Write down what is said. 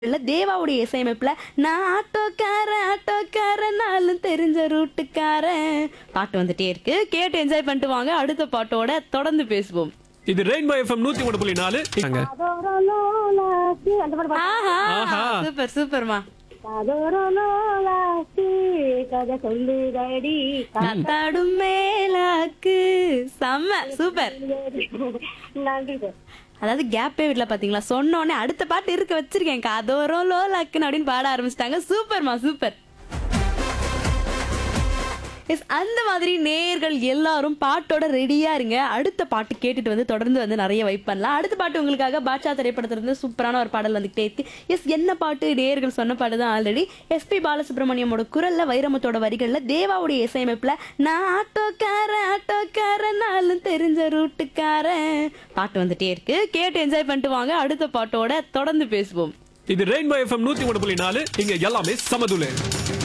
இல்ல தேவாவுடைய இசையமைப்புல நான் ஆட்டோக்காரன் ஆட்டோக்காரன் நாளும் தெரிஞ்ச ரூட்டுக்காரன் பாட்டு வந்துட்டே இருக்கு கேட்டு என்ஜாய் பண்ணிட்டு வாங்க அடுத்த பாட்டோட தொடர்ந்து பேசுவோம் இது ரெயின்போ எஃப்எம் நூத்தி ஒன்று புள்ளி நாலு இங்க. அதோரலோலாசி, அந்த பாட்டு பாடு. ஆஹா ஆஹா. சூப்பர் சூப்பர்மா அதோரலோலாசி, கதை சொல்லுதடி காத்தாடும் மேலாக்கு செம்ம சூப்பர் நன்றி சார் அதாவது கேப்பே வீட்ல பாத்தீங்களா சொன்ன உடனே அடுத்த பாட்டு இருக்க வச்சிருக்கேன் காதோரம் லோ லக்குன்னு அப்படின்னு பாட ஆரம்பிச்சிட்டாங்க சூப்பர்மா சூப்பர் எஸ் அந்த மாதிரி நேயர்கள் எல்லாரும் பாட்டோட ரெடியா இருங்க அடுத்த பாட்டு கேட்டுட்டு வந்து தொடர்ந்து வந்து நிறைய வைப் பண்ணலாம் அடுத்த பாட்டு உங்களுக்காக பாட்சா திரைப்படத்துல இருந்து சூப்பரான ஒரு பாடல் வந்துகிட்டே இருக்கு எஸ் என்ன பாட்டு நேயர்கள் சொன்ன பாட்டு தான் ஆல்ரெடி எஸ்பி பாலசுப்ரமணியமோட குரல்ல வைரமுத்தோட வரிகள்ல தேவாவுடைய இசையமைப்புல நான் ஆட்டோக்காரன் ஆட்டோக்காரன் நாளும் தெரிஞ்ச ரூட்டுக்காரன் பாட்டு வந்துட்டே இருக்கு கேட்டு என்ஜாய் பண்ணிட்டு வாங்க அடுத்த பாட்டோட தொடர்ந்து பேசுவோம் இது ரெயின்போ எஃப்எம் நூத்தி ஒன்று புள்ளி நாலு இங்க எல்லாமே சமதுலே